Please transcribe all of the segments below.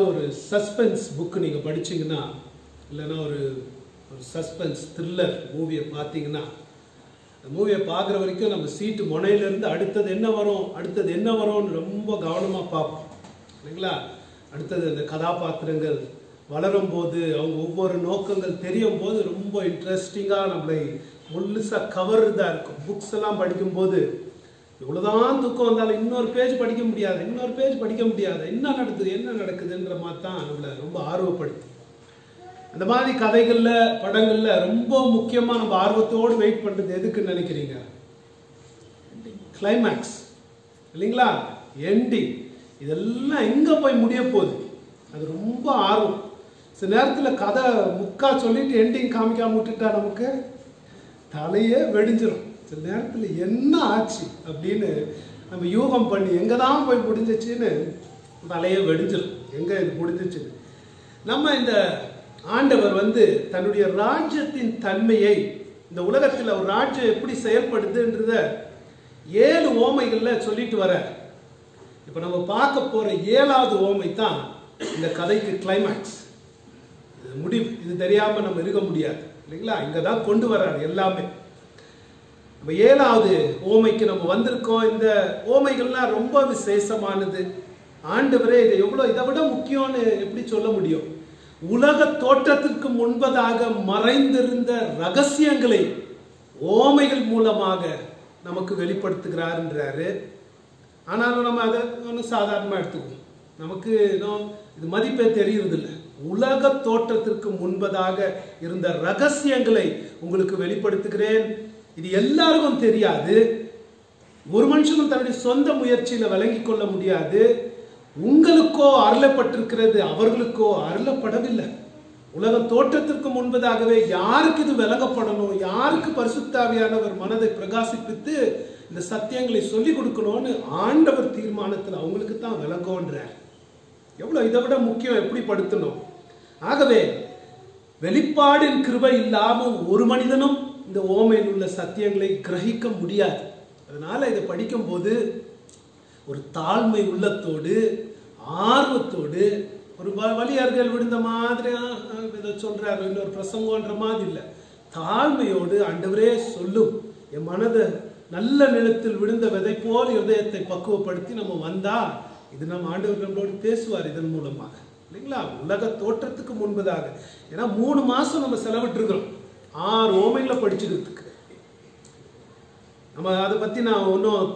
ஏதாவது ஒரு suspense book நீங்கள் படிச்சீங்கன்னா இல்லைன்னா ஒரு ஒரு சஸ்பென்ஸ் த்ரில்லர் மூவியை பார்த்தீங்கன்னா அந்த மூவியை பார்க்குற வரைக்கும் நம்ம சீட்டு முனையிலேருந்து அடுத்தது என்ன வரும் அடுத்தது என்ன வரும்னு ரொம்ப கவனமாக பார்ப்போம் இல்லைங்களா அடுத்தது அந்த கதாபாத்திரங்கள் வளரும் போது அவங்க ஒவ்வொரு நோக்கங்கள் தெரியும் போது ரொம்ப இன்ட்ரெஸ்டிங்காக நம்மளை முழுசாக கவர்றதா இருக்கும் புக்ஸ் எல்லாம் படிக்கும்போது இவ்வளவுதான் துக்கம் வந்தாலும் இன்னொரு பேஜ் படிக்க முடியாது இன்னொரு பேஜ் படிக்க முடியாது என்ன நடக்குது என்ன நடக்குதுன்ற மாதிரி தான் நம்மளை ரொம்ப ஆர்வப்படுத்தும் அந்த மாதிரி கதைகள்ல படங்கள்ல ரொம்ப முக்கியமா நம்ம ஆர்வத்தோடு வெயிட் பண்றது எதுக்குன்னு நினைக்கிறீங்க கிளைமேக்ஸ் இல்லைங்களா எண்டிங் இதெல்லாம் எங்க போய் முடிய போகுது அது ரொம்ப ஆர்வம் சில நேரத்துல கதை முக்கா சொல்லிட்டு எண்டிங் காமிக்காம விட்டுட்டா நமக்கு தலையே வெடிஞ்சிரும் சில நேரத்துல என்ன ஆச்சு அப்படின்னு நம்ம யூகம் பண்ணி எங்க தான் போய் முடிஞ்சிச்சுன்னு தலையே வெடிஞ்சிரும் எங்க இது முடிஞ்சிச்சுன்னு நம்ம இந்த ஆண்டவர் வந்து தன்னுடைய ராஜ்யத்தின் தன்மையை இந்த உலகத்தில் ஒரு ராஜ்யம் எப்படி செயல்படுதுன்றத ஏழு ஓமைகள்ல சொல்லிட்டு வர இப்ப நம்ம பார்க்க போற ஏழாவது ஓமை தான் இந்த கதைக்கு கிளைமேக்ஸ் இது முடிவு இது தெரியாம நம்ம இருக்க முடியாது இல்லைங்களா இங்க தான் கொண்டு வர்றாரு எல்லாமே நம்ம ஏழாவது ஓமைக்கு நம்ம வந்திருக்கோம் இந்த ஓமைகள்லாம் ரொம்ப விசேஷமானது ஆண்டவரே இதை எவ்வளோ இதை விட முக்கியம்னு எப்படி சொல்ல முடியும் உலக தோற்றத்திற்கு முன்பதாக மறைந்திருந்த ரகசியங்களை ஓமைகள் மூலமாக நமக்கு வெளிப்படுத்துகிறாருன்றாரு ஆனாலும் நம்ம அதை ஒன்றும் சாதாரணமாக எடுத்துக்குவோம் நமக்கு இன்னும் இது மதிப்பே தெரியறதில்ல உலக தோற்றத்திற்கு முன்பதாக இருந்த ரகசியங்களை உங்களுக்கு வெளிப்படுத்துகிறேன் இது எல்லாருக்கும் தெரியாது ஒரு மனுஷனும் தன்னுடைய சொந்த முயற்சியில விளங்கிக் கொள்ள முடியாது உங்களுக்கோ அருளப்பட்டிருக்கிறது அவர்களுக்கோ அருளப்படவில்லை உலக தோற்றத்திற்கு முன்பதாகவே யாருக்கு இது விளங்கப்படணும் யாருக்கு பரிசுத்தாவியானவர் மனதை பிரகாசிப்பித்து இந்த சத்தியங்களை சொல்லி கொடுக்கணும்னு ஆண்டவர் தீர்மானத்தில் அவங்களுக்கு தான் விளங்கோன்றார் எவ்வளவு இதை விட முக்கியம் எப்படி படுத்தணும் ஆகவே வெளிப்பாடின் கிருபை இல்லாமல் ஒரு மனிதனும் இந்த ஓமையில் உள்ள சத்தியங்களை கிரகிக்க முடியாது அதனால இதை படிக்கும்போது ஒரு தாழ்மை உள்ளத்தோடு ஆர்வத்தோடு ஒரு வ- வலியார்கள் விழுந்த மாதிரி ஆ, ஆ, இதை சொல்றாரு இன்னொரு பிரசங்கன்ற மாதிரி இல்லை தாழ்மையோடு ஆண்டவரே சொல்லும் என் மனதை நல்ல நிலத்தில் விழுந்த விதை போல் இருதயத்தை பக்குவப்படுத்தி நம்ம வந்தா இது நம்ம ஆண்டவர் நம்மளோடு பேசுவார் இதன் மூலமாக இல்லைங்களா உலக தோற்றத்துக்கு முன்பதாக ஏன்னா மூணு மாசம் நம்ம செலவிட்டிருக்கிறோம் ஆறு ஓமைகளை படிச்சுக்கிறதுக்கு நம்ம அதை பற்றி நான் ஒன்றும்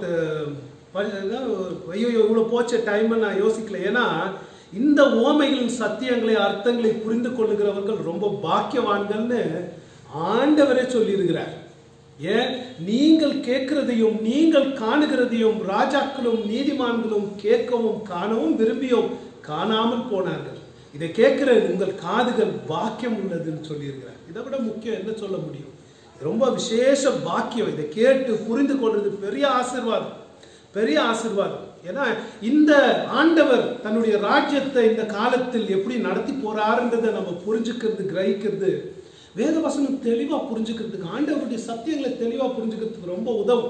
ஐயோ இவ்வளோ போச்ச டைம் நான் யோசிக்கல ஏன்னா இந்த ஓமைகளின் சத்தியங்களை அர்த்தங்களை புரிந்து கொள்ளுகிறவர்கள் ரொம்ப பாக்கியவான்கள்னு ஆண்டவரே சொல்லியிருக்கிறார் ஏன் நீங்கள் கேட்கிறதையும் நீங்கள் காணுகிறதையும் ராஜாக்களும் நீதிமான்களும் கேட்கவும் காணவும் விரும்பியும் காணாமல் போனார்கள் இதை கேட்கிற உங்கள் காதுகள் பாக்கியம் உள்ளதுன்னு சொல்லியிருக்கிறார் இதை விட முக்கியம் என்ன சொல்ல முடியும் இது ரொம்ப விசேஷ பாக்கியம் இதை கேட்டு புரிந்து கொள்றது பெரிய ஆசீர்வாதம் பெரிய ஆசீர்வாதம் ஏன்னா இந்த ஆண்டவர் தன்னுடைய ராஜ்யத்தை இந்த காலத்தில் எப்படி நடத்தி போறாருன்றதை நம்ம புரிஞ்சுக்கிறது கிரகிக்கிறது வேத வசனம் தெளிவா புரிஞ்சுக்கிறதுக்கு ஆண்டவருடைய சத்தியங்களை தெளிவா புரிஞ்சுக்கிறதுக்கு ரொம்ப உதவும்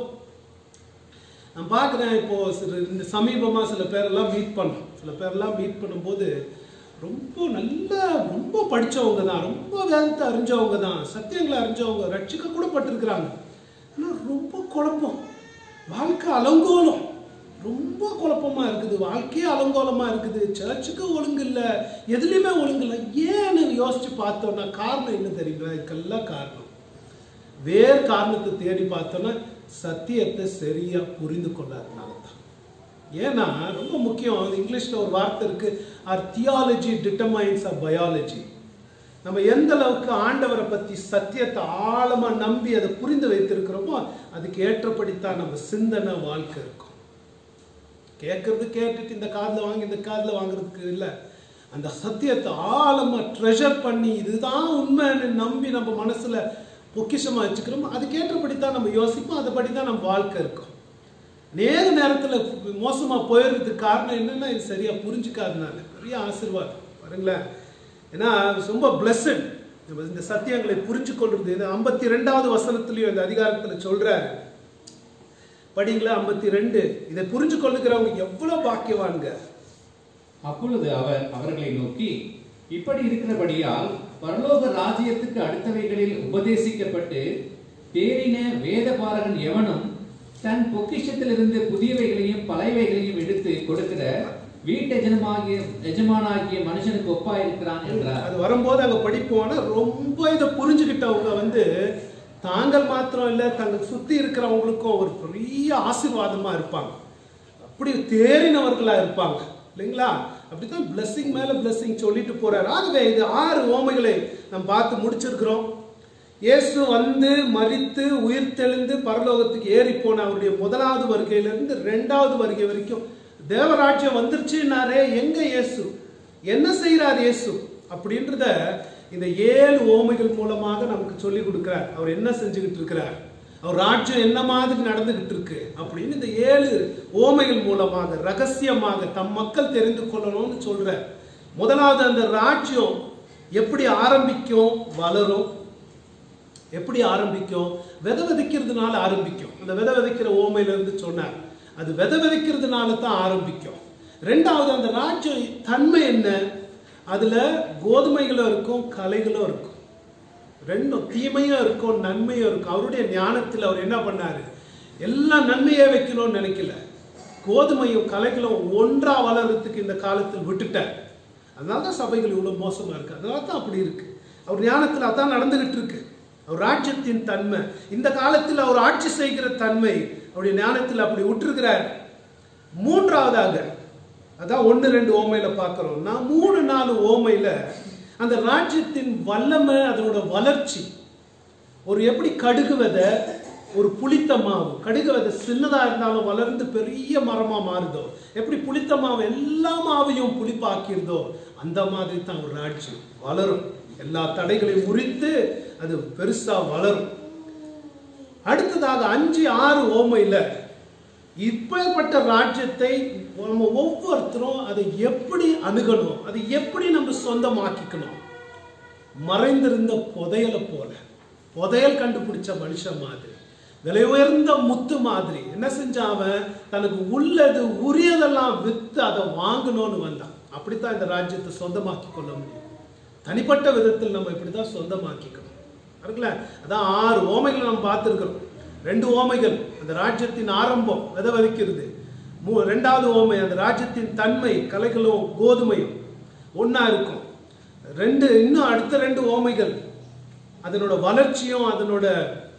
நான் பார்க்குறேன் இப்போ சில இந்த சமீபமா சில பேரெல்லாம் மீட் பண்ணோம் சில பேரெல்லாம் மீட் பண்ணும்போது ரொம்ப நல்ல ரொம்ப படிச்சவங்க தான் ரொம்ப வேதத்தை அறிஞ்சவங்க தான் சத்தியங்களை அறிஞ்சவங்க ரட்சிக்க கூட பட்டிருக்கிறாங்க ஆனால் ரொம்ப குழப்பம் வாழ்க்கை அலங்கோலம் ரொம்ப குழப்பமா இருக்குது வாழ்க்கையே அலங்கோலமா இருக்குது சர்ச்சுக்கு ஒழுங்கு இல்லை எதுலையுமே ஒழுங்கு இல்லை ஏன்னு யோசிச்சு பார்த்தோம்னா காரணம் என்ன தெரியுங்களா இதுக்கெல்லாம் காரணம் வேறு காரணத்தை தேடி பார்த்தோம்னா சத்தியத்தை சரியா புரிந்து கொள்ளாதனால தான் ஏன்னா ரொம்ப முக்கியம் அது இங்கிலீஷ்ல ஒரு வார்த்தை இருக்கு our theology determines of biology நம்ம எந்த அளவுக்கு ஆண்டவரை பத்தி சத்தியத்தை ஆழமா நம்பி அதை புரிந்து வைத்திருக்கிறோமோ அதுக்கு ஏற்றபடித்தான் நம்ம சிந்தனை வாழ்க்கை இருக்கும் கேட்கறது கேட்டுட்டு இந்த காதுல வாங்கி இந்த காதுல வாங்குறதுக்கு இல்லை அந்த சத்தியத்தை ஆழமா ட்ரெஷர் பண்ணி இதுதான் உண்மைன்னு நம்பி நம்ம மனசுல பொக்கிஷமா வச்சுக்கிறோமோ அதுக்கு ஏற்றபடித்தான் நம்ம யோசிப்போம் அதுபடி தான் நம்ம வாழ்க்கை இருக்கும் நேர நேரத்துல மோசமா போயிடுறதுக்கு காரணம் என்னன்னா இது சரியா புரிஞ்சுக்காதனால பெரிய ஆசீர்வாதம் பாருங்களேன் ஏன்னா ரொம்ப பிளஸட் நம்ம இந்த சத்தியங்களை புரிஞ்சு கொள்றது இது ஐம்பத்தி ரெண்டாவது வசனத்திலையும் இந்த அதிகாரத்துல சொல்றாரு படிங்களா ஐம்பத்தி ரெண்டு இதை புரிஞ்சு கொள்ளுகிறவங்க எவ்வளவு பாக்கியவான்க அப்பொழுது அவர் அவர்களை நோக்கி இப்படி இருக்கிறபடியால் பரலோக ராஜ்யத்துக்கு அடுத்தவைகளில் உபதேசிக்கப்பட்டு தேறின வேதபாரகன் எவனும் தன் பொக்கிஷத்திலிருந்து புதியவைகளையும் பழையவைகளையும் எடுத்து கொடுக்கிற வீட்டெஜமாகிய எஜமானாகிய மனுஷனுக்கு ஒப்பாயிருக்கிறான் என்றார் அது வரும்போது அங்க படிப்போம்னா ரொம்ப இதை புரிஞ்சுக்கிட்டவங்க வந்து தாங்கள் மாத்திரம் இல்லை தங்கள் சுத்தி இருக்கிறவங்களுக்கும் ஒரு பெரிய ஆசீர்வாதமா இருப்பாங்க அப்படி தேறினவர்களா இருப்பாங்க இல்லைங்களா அப்படித்தான் blessing மேல blessing சொல்லிட்டு போறாரு ஆகவே இது ஆறு ஓமைகளை நம்ம பார்த்து முடிச்சிருக்கிறோம் இயேசு வந்து மரித்து உயிர்த்தெழுந்து பரலோகத்துக்கு ஏறி போன அவருடைய முதலாவது வருகையிலிருந்து ரெண்டாவது வருகை வரைக்கும் தேவராஜ்யம் வந்துருச்சுன்னாரே எங்க இயேசு என்ன செய்கிறார் இயேசு அப்படின்றத இந்த ஏழு ஓமைகள் மூலமாக நமக்கு சொல்லி கொடுக்கிறார் அவர் என்ன செஞ்சுக்கிட்டு இருக்கிறார் அவர் ராஜ்யம் என்ன மாதிரி நடந்துகிட்டு இருக்கு அப்படின்னு இந்த ஏழு ஓமைகள் மூலமாக ரகசியமாக தம் மக்கள் தெரிந்து கொள்ளணும்னு சொல்ற முதலாவது அந்த ராஜ்யம் எப்படி ஆரம்பிக்கும் வளரும் எப்படி ஆரம்பிக்கும் விதை விதைக்கிறதுனால ஆரம்பிக்கும் அந்த விதை விதைக்கிற ஓமையில இருந்து சொன்னார் அது விதை விதைக்கிறதுனால தான் ஆரம்பிக்கும் ரெண்டாவது அந்த ராஜ்யம் தன்மை என்ன அதுல கோதுமைகளும் இருக்கும் கலைகளும் இருக்கும் ரெண்டும் தீமையும் இருக்கும் நன்மையும் இருக்கும் அவருடைய ஞானத்தில் அவர் என்ன பண்ணாரு எல்லாம் நன்மையே வைக்கணும்னு நினைக்கல கோதுமையும் கலைகளும் ஒன்றா வளர்றதுக்கு இந்த காலத்தில் விட்டுட்டார் அதனால தான் சபைகள் இவ்வளவு மோசமா இருக்கு அதனால தான் அப்படி இருக்கு அவர் ஞானத்தில் அதான் நடந்துகிட்டு இருக்கு அவர் ராஜ்யத்தின் தன்மை இந்த காலத்தில் அவர் ஆட்சி செய்கிற தன்மை அவருடைய ஞானத்தில் அப்படி விட்டுருக்கிறார் மூன்றாவதாக அதான் ஒன்று ரெண்டு ஓமையில பார்க்கிறோம் நான் மூணு நாலு ஓமையில அந்த ராஜ்யத்தின் வல்லமை அதனோட வளர்ச்சி ஒரு எப்படி கடுகு விதை ஒரு புளித்த மாவு கடுகு விதை சின்னதா இருந்தாலும் வளர்ந்து பெரிய மரமா மாறுதோ எப்படி புளித்த மாவு எல்லா மாவையும் புளிப்பாக்கிருதோ அந்த மாதிரி தான் ஒரு ராஜ்யம் வளரும் எல்லா தடைகளையும் முறித்து அது பெருசா வளரும் அடுத்ததாக அஞ்சு ஆறு ஓமையில இப்பேற்பட்ட ராஜ்யத்தை நம்ம ஒவ்வொருத்தரும் அதை எப்படி அணுகணும் அதை எப்படி நம்ம சொந்தமாக்கிக்கணும் மறைந்திருந்த புதையலை போல புதையல் கண்டுபிடிச்ச மனுஷன் மாதிரி விலை உயர்ந்த முத்து மாதிரி என்ன செஞ்சான் அவன் தனக்கு உள்ளது உரியதெல்லாம் வித்து அதை வாங்கணும்னு வந்தான் அப்படித்தான் இந்த ராஜ்யத்தை சொந்தமாக்கி கொள்ள முடியும் தனிப்பட்ட விதத்தில் நம்ம இப்படிதான் சொந்தமாக்கிக்கணும் இருக்குல்ல அதான் ஆறு ஓமைகளை நம்ம பார்த்துருக்கிறோம் ரெண்டு ஓமைகள் அந்த ராஜ்யத்தின் ஆரம்பம் விதை விதைக்கிறது மூ ரெண்டாவது ஓமை அந்த ராஜ்யத்தின் தன்மை கலைகளும் கோதுமையும் ஒண்ணா இருக்கும் ரெண்டு இன்னும் அடுத்த ரெண்டு ஓமைகள் அதனோட வளர்ச்சியும் அதனோட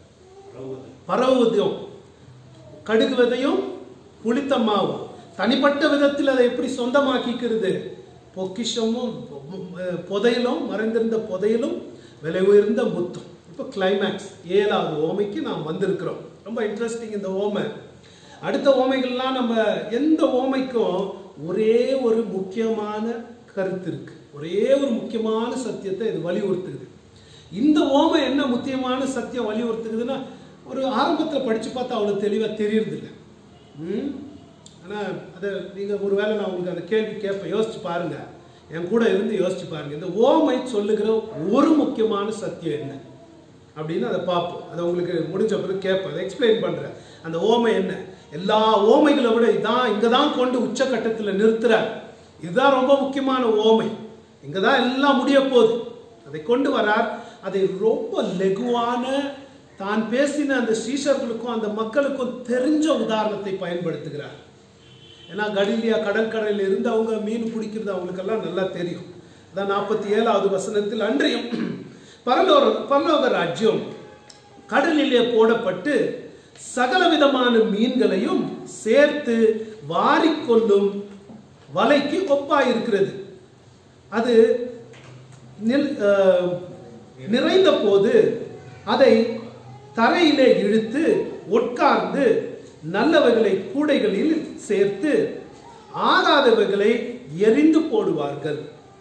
பரவுவதும் கடுகு விதையும் புளித்த மாவும் தனிப்பட்ட விதத்தில் அதை எப்படி சொந்தமாக்கிக்கிறது பொக்கிஷமும் அஹ், புதையலும் மறைந்திருந்த புதையலும் விலை உயர்ந்த முத்தும் இப்போ கிளைமேக்ஸ் ஏழாவது ஓமைக்கு நாம் வந்திருக்கிறோம் ரொம்ப இன்ட்ரெஸ்டிங் இந்த ஓமை அடுத்த ஓமைகள்லாம் நம்ம எந்த ஓமைக்கும் ஒரே ஒரு முக்கியமான கருத்து இருக்கு ஒரே ஒரு முக்கியமான சத்தியத்தை இது வலியுறுத்துது இந்த ஓமை என்ன முக்கியமான சத்தியம் வலியுறுத்துக்குதுன்னா ஒரு ஆரம்பத்தில் படிச்சு பார்த்தா அவ்வளோ தெளிவாக தெரியறதில்ல ம் ஆனால் அதை நீங்கள் ஒருவேளை நான் உங்களுக்கு அந்த கேள்வி கேட்பேன் யோசிச்சு பாருங்க என் கூட இருந்து யோசிச்சு பாருங்க இந்த ஓமை சொல்லுகிற ஒரு முக்கியமான சத்தியம் என்ன அப்படின்னு அதை பார்ப்போம் அதை உங்களுக்கு முடிஞ்ச பிறகு கேட்பேன் அதை எக்ஸ்பிளைன் பண்ணுறேன் அந்த ஓமை என்ன எல்லா ஓமைகளை விட இதான் இங்கே தான் கொண்டு உச்சக்கட்டத்தில் நிறுத்துறார் இதுதான் ரொம்ப முக்கியமான ஓமை இங்கே தான் எல்லாம் முடிய போகுது அதை கொண்டு வரார் அதை ரொம்ப லெகுவான தான் பேசின அந்த ஸ்ரீஷர்களுக்கும் அந்த மக்களுக்கும் தெரிஞ்ச உதாரணத்தை பயன்படுத்துகிறார் ஏன்னா கலிலியா கடற்கரையில் இருந்து அவங்க மீன் பிடிக்கிறது அவங்களுக்கெல்லாம் நல்லா தெரியும் அதான் நாற்பத்தி ஏழாவது வசனத்தில் அன்றையும் பரலோக பரலோக ராஜ்யம் கடலிலே போடப்பட்டு சகல விதமான மீன்களையும் சேர்த்து வாரிக்கொள்ளும் வலைக்கு ஒப்பாயிருக்கிறது அது நில் அஹ், நிறைந்த போது அதை தரையிலே இழுத்து உட்கார்ந்து நல்லவைகளை கூடைகளில் சேர்த்து ஆகாதவைகளை எரிந்து போடுவார்கள்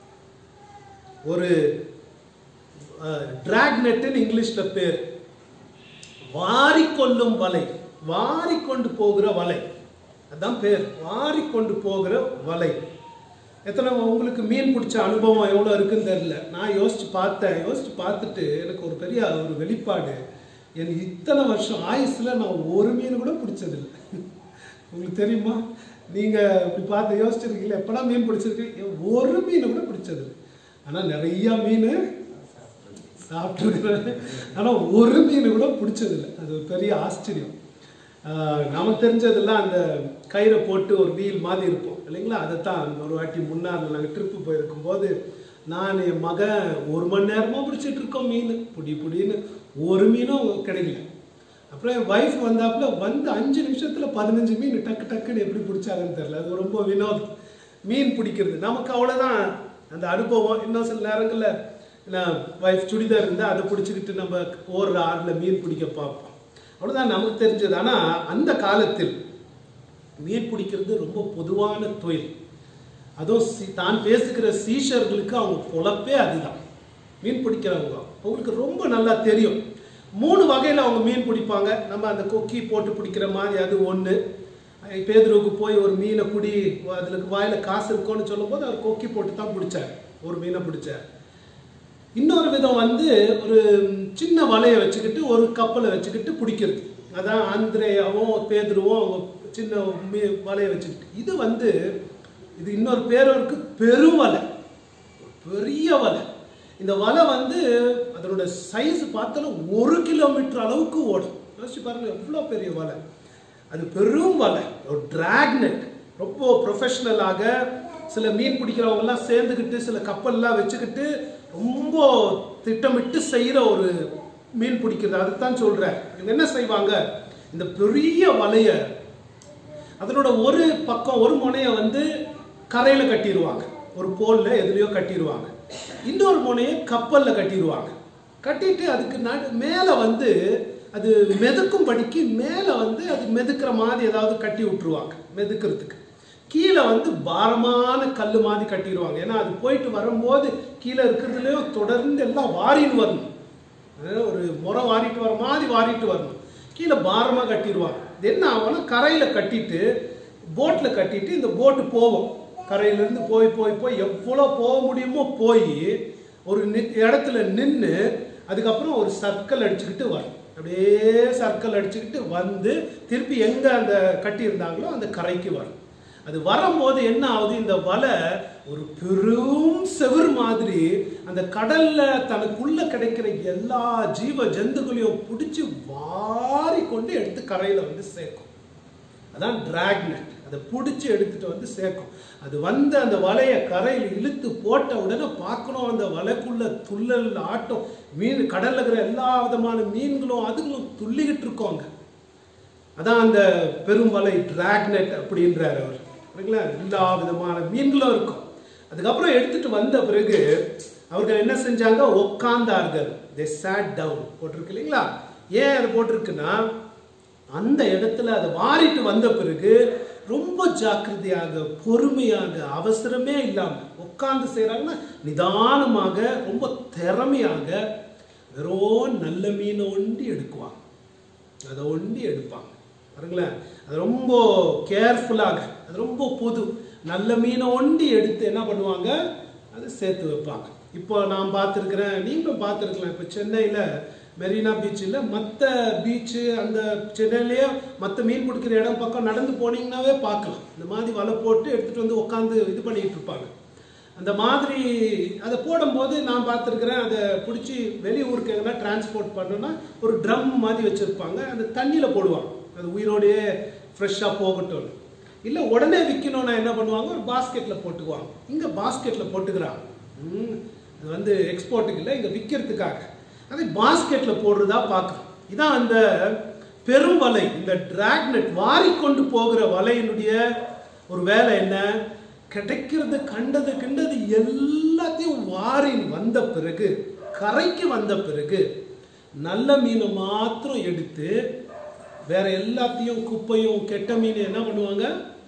ஒரு டிராக் நெட்டுன்னு இங்கிலீஷ்ல பேர் வாரிக்கொள்ளும் வலை வாரிக்கொண்டு போகிற வலை அதான் பேர் வாரிக்கொண்டு போகிற வலை எத்தனை உங்களுக்கு மீன் பிடிச்ச அனுபவம் எவ்வளோ இருக்குன்னு தெரியல நான் யோசிச்சு பார்த்தேன் யோசிச்சு பார்த்துட்டு எனக்கு ஒரு பெரிய ஒரு வெளிப்பாடு என் இத்தனை வருஷம் ஆயுஸ்ல நான் ஒரு மீன் கூட பிடிச்சதில்லை உங்களுக்கு தெரியுமா நீங்க இப்படி பார்த்து யோசிச்சிருக்கீங்களா எப்படா மீன் பிடிச்சிருக்கீங்க ஒரு மீன் கூட பிடிச்சது இல்லை. ஆனா நிறைய மீன் சாப்பிட்டுருக்குறேன் ஆனா ஒரு மீன் கூட பிடிச்சதில்லை அது ஒரு பெரிய ஆச்சரியம் ஆஹ் நமக்கு தெரிஞ்சதெல்லாம் அந்த கயிறை போட்டு ஒரு வீல் மாதிரி இருப்போம் இல்லைங்களா அதைத்தான் ஒரு வாட்டி முன்னாள் நாங்கள் ட்ரிப்பு போயிருக்கும் போது நான் என் மகன் ஒரு மணி நேரமா பிடிச்சிட்டு இருக்கோம் மீன் புடி புடின்னு ஒரு மீனும் கிடைக்கல அப்புறம் என் ஒய்ஃப் வந்தாப்புல வந்து அஞ்சு நிமிஷத்துல பதினஞ்சு மீன் டக்கு டக்குன்னு எப்படி பிடிச்சாங்கன்னு தெரியல அது ரொம்ப வினோதம் மீன் பிடிக்கிறது நமக்கு அவ்வளோதான் அந்த அனுபவம் இன்னும் சில நேரங்களில் நான் ஒய்ஃப் சுடிதார் இருந்தால் அதை பிடிச்சிக்கிட்டு நம்ம ஓடுற ஆறில் மீன் பிடிக்க பார்ப்போம் அவ்வளோதான் நமக்கு தெரிஞ்சது ஆனால் அந்த காலத்தில் மீன் பிடிக்கிறது ரொம்ப பொதுவான தொழில் அதுவும் சி- தான் பேசுகிற சீஷர்களுக்கு அவங்க பொழப்பே அதுதான் மீன் பிடிக்கிறவங்க அவங்களுக்கு ரொம்ப நல்லா தெரியும் மூணு வகையில் அவங்க மீன் பிடிப்பாங்க நம்ம அந்த கொக்கி போட்டு பிடிக்கிற மாதிரி அது ஒன்று பேதுருவுக்கு போய் ஒரு மீனை பிடி அதுக்கு வாயில் காசு இருக்கும்னு சொல்லும்போது அவர் கொக்கி போட்டு தான் பிடிச்சார் ஒரு மீனை பிடிச்சார் இன்னொரு விதம் வந்து ஒரு சின்ன வலையை வச்சுக்கிட்டு ஒரு கப்பலை வச்சுக்கிட்டு பிடிக்கிறது அதான் ஆந்திரேயாவும் பேதுருவும் அவங்க சின்ன மீ வலையை வச்சுக்கிட்டு இது வந்து இது இன்னொரு பேரும் இருக்கு பெருவலை பெரிய வலை இந்த வலை வந்து அதனோட சைஸ் பார்த்தாலும் ஒரு கிலோமீட்டர் அளவுக்கு ஓடும் யோசிச்சு பாருங்க எவ்வளோ பெரிய வலை அது பெரும் வலை ஒரு டிராக்னெட் ரொம்ப ப்ரொஃபஷ்னலாக சில மீன் பிடிக்கிறவங்கலாம் சேர்ந்துக்கிட்டு சில கப்பல்லாம் வச்சுக்கிட்டு ரொம்ப திட்டமிட்டு செய்கிற ஒரு மீன் பிடிக்கிறது அதுதான் சொல்கிறேன் இவங்க என்ன செய்வாங்க இந்த பெரிய வலையை அதனோட ஒரு பக்கம் ஒரு முனையை வந்து கரையில் கட்டிடுவாங்க ஒரு போல்ல எதுலையோ கட்டிடுவாங்க இன்னொரு முனையை கப்பலில் கட்டிடுவாங்க கட்டிட்டு அதுக்கு நடு மேலே வந்து அது மெதுக்கும் படிக்கு மேலே வந்து அது மெதுக்கிற மாதிரி ஏதாவது கட்டி விட்டுருவாங்க மெதுக்கிறதுக்கு கீழே வந்து பாரமான கல் மாதிரி கட்டிடுவாங்க ஏன்னா அது போயிட்டு வரும்போது கீழே இருக்கிறதுலையும் தொடர்ந்து எல்லாம் வாரின்னு வரணும் அஹ் ஒரு முறை வாரிட்டு வர மாதிரி வாரிட்டு வரணும் கீழே பாரமாக கட்டிடுவாங்க இது என்ன ஆகும்னா கரையில் கட்டிட்டு போட்டில் கட்டிட்டு இந்த போட்டு போகும் கரையிலேருந்து போய் போய் போய் எவ்வளோ போக முடியுமோ போய் ஒரு நி- இடத்துல நின்று அதுக்கப்புறம் ஒரு சர்க்கிள் அடிச்சுக்கிட்டு வரும் அப்படியே சர்க்கிள் அடிச்சுக்கிட்டு வந்து திருப்பி எங்கே அந்த கட்டியிருந்தாங்களோ அந்த கரைக்கு வரும் அது வரும்போது என்ன ஆகுது இந்த வலை ஒரு பெரும் செவுர் மாதிரி அந்த கடல்ல தனக்குள்ள கிடைக்கிற எல்லா ஜீவ ஜந்துக்களையும் பிடிச்சி வாரி கொண்டு எடுத்து கரையில வந்து சேர்க்கும் அதான் டிராக்னெட் அதை பிடிச்சி எடுத்துட்டு வந்து சேர்க்கும் அது வந்து அந்த வலையை கரையில் இழுத்து போட்ட உடனே பார்க்கணும் அந்த வலைக்குள்ள துள்ளல் ஆட்டம் மீன் கடல்ல இருக்கிற எல்லா விதமான மீன்களும் அதுங்களும் துள்ளிக்கிட்டு இருக்கோங்க அதான் அந்த பெரும் வலை டிராக்னெட் அப்படின்றார் அவர் சரிங்களா எல்லா விதமான மீன்களும் இருக்கும் அதுக்கப்புறம் எடுத்துட்டு வந்த பிறகு அவர்கள் என்ன செஞ்சாங்க உட்கார்ந்தார்கள் தே sat டவுன் போட்டிருக்கு இல்லைங்களா ஏன் அது போட்டிருக்குன்னா அந்த இடத்துல அதை வாரிட்டு வந்த பிறகு ரொம்ப ஜாக்கிரதையாக பொறுமையாக அவசரமே இல்லாம உட்கார்ந்து செய்றாங்கன்னா நிதானமாக ரொம்ப திறமையாக வெறும் நல்ல மீனை ஒண்டி எடுக்குவாங்க அதை ஒண்டி எடுப்பாங்க பாருங்களேன் அது ரொம்ப கேர்ஃபுல்லாக அது ரொம்ப பொது நல்ல மீனை ஒண்டி எடுத்து என்ன பண்ணுவாங்க அதை சேர்த்து வைப்பாங்க இப்போ நான் பார்த்துருக்குறேன் நீங்களும் பார்த்துருக்கலாம் இப்போ சென்னையில் மெரினா பீச்சில் மற்ற பீச்சு அந்த சென்னையிலேயே மற்ற மீன் பிடிக்கிற இடம் பக்கம் நடந்து போனீங்கன்னாவே பார்க்கலாம் இந்த மாதிரி வலை போட்டு எடுத்துகிட்டு வந்து உட்காந்து இது பண்ணிட்டு இருப்பாங்க அந்த மாதிரி அதை போடும்போது நான் பார்த்துருக்குறேன் அதை பிடிச்சி வெளியூருக்கு எங்கன்னா டிரான்ஸ்போர்ட் பண்ணோன்னா ஒரு ட்ரம் மாதிரி வச்சுருப்பாங்க அந்த தண்ணியில் போடுவாங்க அது உயிரோடையே ஃப்ரெஷ்ஷாக போகட்டும் இல்லை உடனே விற்கணும்னா என்ன பண்ணுவாங்க ஒரு பாஸ்கெட்டில் போட்டுக்குவாங்க இங்கே பாஸ்கெட்டில் போட்டுக்கிறாங்க ம், அது வந்து எக்ஸ்போர்ட்டுக்கு இல்லை இங்கே விற்கிறதுக்காக அதை பாஸ்கெட்டில் போடுறதா பார்க்குறோம் இதான் அந்த பெரும் வலை இந்த டிராக்னெட் வாரிக்கொண்டு போகிற வலையினுடைய ஒரு வேலை என்ன கிடைக்கிறது கண்டது கிண்டது எல்லாத்தையும் வாரி வந்த பிறகு கரைக்கு வந்த பிறகு நல்ல மீனை மாத்திரம் எடுத்து வேற எல்லாத்தையும் குப்பையும் கெட்ட மீன் என்ன பண்ணுவாங்க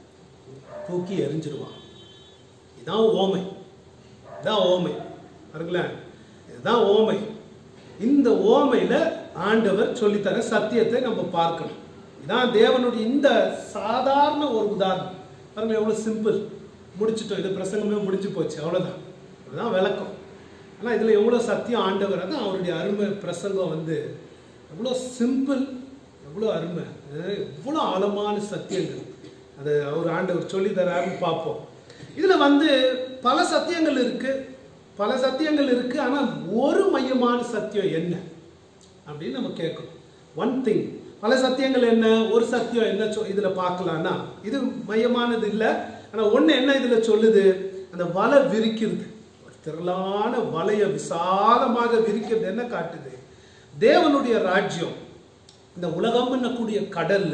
தூக்கி எறிஞ்சிருவாங்க இதான் ஓமை இதான் ஓமை பாருங்களேன் இதுதான் ஓமை இந்த ஓமையில ஆண்டவர் சொல்லித்தர சத்தியத்தை நம்ம பார்க்கணும் இதான் தேவனுடைய இந்த சாதாரண ஒரு உதாரணம் பாருங்க எவ்வளவு சிம்பிள் முடிச்சிட்டோம் இது பிரசங்கமே முடிஞ்சு போச்சு அவ்வளவுதான் இதுதான் விளக்கம் ஆனா இதுல எவ்வளவு சத்தியம் ஆண்டவர் அதான் அவருடைய அருமை பிரசங்கம் வந்து எவ்வளோ சிம்பிள் எவ்வளோ அருமை அஹ் எவ்வளோ ஆழமான சத்தியங்கள் அது அவர் ஆண்டவர் சொல்லி தராருன்னு பார்ப்போம் இதுல வந்து பல சத்தியங்கள் இருக்கு பல சத்தியங்கள் இருக்கு ஆனால் ஒரு மையமான சத்தியம் என்ன அப்படின்னு நம்ம கேட்கணும் ஒன் திங் பல சத்தியங்கள் என்ன ஒரு சத்தியம் என்ன சொ இதுல பார்க்கலாம்னா இது மையமானது இல்லை ஆனா ஒண்ணு என்ன இதுல சொல்லுது அந்த வலை விரிக்கிறது ஒரு திரளான வலைய விசாலமாக விரிக்கிறது என்ன காட்டுது தேவனுடைய ராஜ்யம் இந்த உலகம் என்னக்கூடிய கடல்ல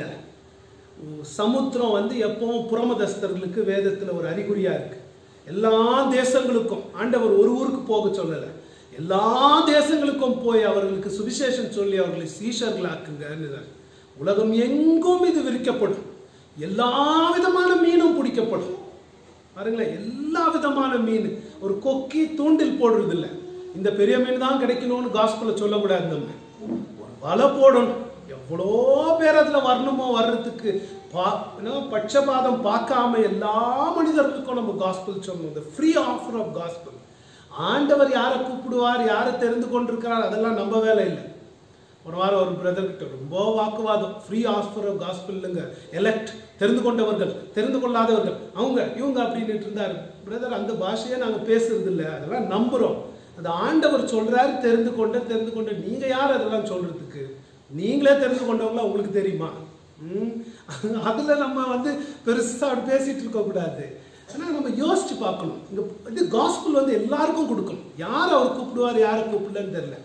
உம், சமுத்திரம் வந்து எப்பவும் புறமதஸ்தர்களுக்கு வேதத்துல ஒரு அறிகுறியா இருக்கு எல்லா தேசங்களுக்கும் ஆண்டவர் ஒரு ஊருக்கு போக சொல்லல எல்லா தேசங்களுக்கும் போய் அவர்களுக்கு சுவிசேஷம் சொல்லி அவர்களை சீஷர்களாக்குங்க உலகம் எங்கும் இது விரிக்கப்படும் எல்லா விதமான மீனும் பிடிக்கப்படும் பாருங்களேன் எல்லா விதமான மீன் ஒரு கொக்கி தூண்டில் போடுறது இல்ல இந்த பெரிய மீன் தான் கிடைக்கணும்னு காஸ்பல சொல்லக்கூடாது நம்ம ஒரு வலை போடணும் எவ்வளோ பேர் அதுல வரணுமோ வர்றதுக்கு பா என்ன, பட்சபாதம் பார்க்காம எல்லா மனிதர்களுக்கும் நம்ம காஸ்பல் சொல்லணும் இந்த ஃப்ரீ ஆஃபர் ஆஃப் காஸ்பல் ஆண்டவர் யாரை கூப்பிடுவார் யாரை தெரிந்து கொண்டிருக்கிறார் அதெல்லாம் நம்ம வேலை இல்லை ஒரு வாரம் ஒரு பிரதர் கிட்ட ரொம்ப வாக்குவாதம் ஃப்ரீ ஆஸ்பர் ஆஃப் காஸ்பிள் இல்லைங்க எலெக்ட் தெரிந்து கொண்டவர்கள் தெரிந்து கொள்ளாதவர்கள் அவங்க இவங்க அப்படின்னுட்டு இருந்தாரு பிரதர் அந்த பாஷையை நாங்க பேசுறது இல்லை அதெல்லாம் நம்புறோம் அந்த ஆண்டவர் சொல்றாரு தெரிந்து கொண்ட தெரிந்து கொண்ட நீங்க யார் அதெல்லாம் சொல்றதுக்கு நீங்களே தெரிந்து கொண்டவங்களா உங்களுக்கு தெரியுமா ம்? அதுல நம்ம வந்து பெருசா அப்படி பேசிட்டு இருக்க கூடாது ஆனா நம்ம யோசிச்சு பார்க்கணும் இந்த இது காஸ்பிள் வந்து எல்லாருக்கும் கொடுக்கணும் யார் அவர் கூப்பிடுவார் யாரை கூப்பிடலன்னு தெரியல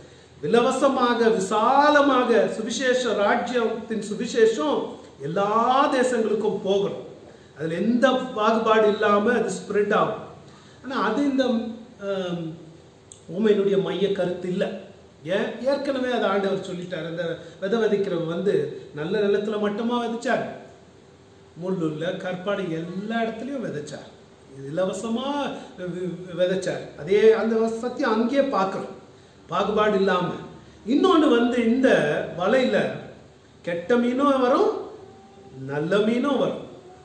இலவசமாக விசாலமாக சுவிசேஷ ராஜ்யத்தின் சுவிசேஷம் எல்லா தேசங்களுக்கும் போகணும் அதுல எந்த பாகுபாடு இல்லாம அது ஸ்ப்ரெட் ஆகும் ஆனா அது இந்த ஆம், ஊமையினுடைய மைய கருத்து இல்லை ஏன் ஏற்கனவே அதை ஆண்டவர் சொல்லிட்டார் அந்த விதை விதைக்கிறவன் வந்து நல்ல நிலத்துல மட்டுமா விதைச்சார் முள்ளுள்ள கற்பாடு எல்லா இடத்துலையும் விதைச்சார் இது இலவசமா வி- வி- விதைச்சார் அதே அந்த சத்தியம் அங்கேயே பார்க்குறோம் பாகுபாடு இல்லாம இன்னொன்று வந்து இந்த வலையில கெட்ட மீனும் வரும் நல்ல மீனும் வரும்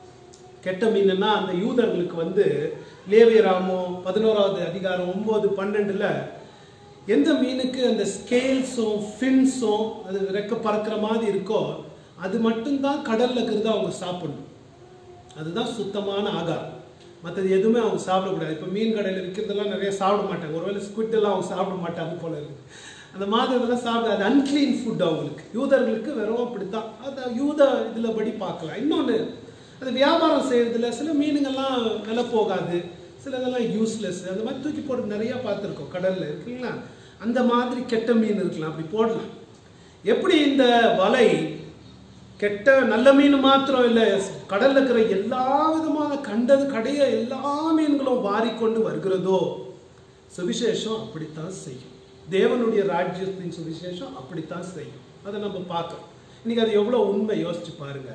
கெட்ட மீனுன்னா அந்த யூதர்களுக்கு வந்து லேவியராமோ பதினோராவது அதிகாரம் ஒன்பது பன்னெண்டுல எந்த மீனுக்கு அந்த ஸ்கேல்ஸும் ஃபின்ஸும் அது ரெக்க பறக்கிற மாதிரி இருக்கோ அது மட்டும்தான் கடல்ல இருக்கிறத அவங்க சாப்பிடணும் அதுதான் சுத்தமான ஆகாரம் மற்றது எதுவுமே அவங்க சாப்பிடக்கூடாது இப்போ மீன் கடையில் விற்கிறதெல்லாம் நிறைய சாப்பிட மாட்டாங்க ஒருவேளை ஸ்குவிட் எல்லாம் அவங்க சாப்பிட மாட்டாங்க போல இருக்கு அந்த மாதிரி இதெல்லாம் சாப்பிட அது அன்க்ளீன் ஃபுட் அவங்களுக்கு யூதர்களுக்கு வெறும் அப்படித்தான் அது யூத இதில் படி பார்க்கலாம் இன்னொன்று அது வியாபாரம் செய்யறதுல சில மீனுங்கெல்லாம் விலை போகாது சில இதெல்லாம் யூஸ்லெஸ் அந்த மாதிரி தூக்கி போட்டு நிறைய பார்த்துருக்கோம் கடல்ல இருக்குங்களா அந்த மாதிரி கெட்ட மீன் இருக்கலாம் அப்படி போடலாம் எப்படி இந்த வலை கெட்ட நல்ல மீன் மாத்திரம் இல்லை கடல்ல இருக்கிற எல்லா விதமான கண்டது கடைய எல்லா மீன்களும் வாரிக்கொண்டு வருகிறதோ சுவிசேஷம் அப்படித்தான் செய்யும் தேவனுடைய ராஜ்யத்தின் சுவிசேஷம் அப்படித்தான் செய்யும் அதை நம்ம பார்க்கறோம் இன்னைக்கு அது எவ்வளவு உண்மை யோசிச்சு பாருங்க